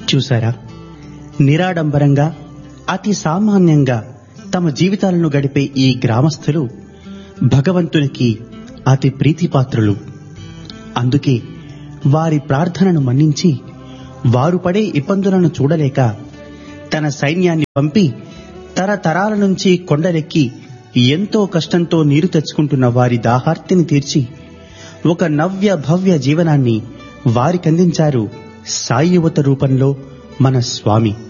చూసారా నిరాడంబరంగా అతి సామాన్యంగా తమ జీవితాలను గడిపే ఈ గ్రామస్తులు భగవంతునికి అతి ప్రీతిపాత్రులు అందుకే వారి ప్రార్థనను మన్నించి వారు పడే ఇబ్బందులను చూడలేక తన సైన్యాన్ని పంపి తరతరాల నుంచి కొండలెక్కి ఎంతో కష్టంతో నీరు తెచ్చుకుంటున్న వారి దాహార్తిని తీర్చి ఒక నవ్య భవ్య జీవనాన్ని వారికందించారు సాయి యువత రూపంలో మన స్వామి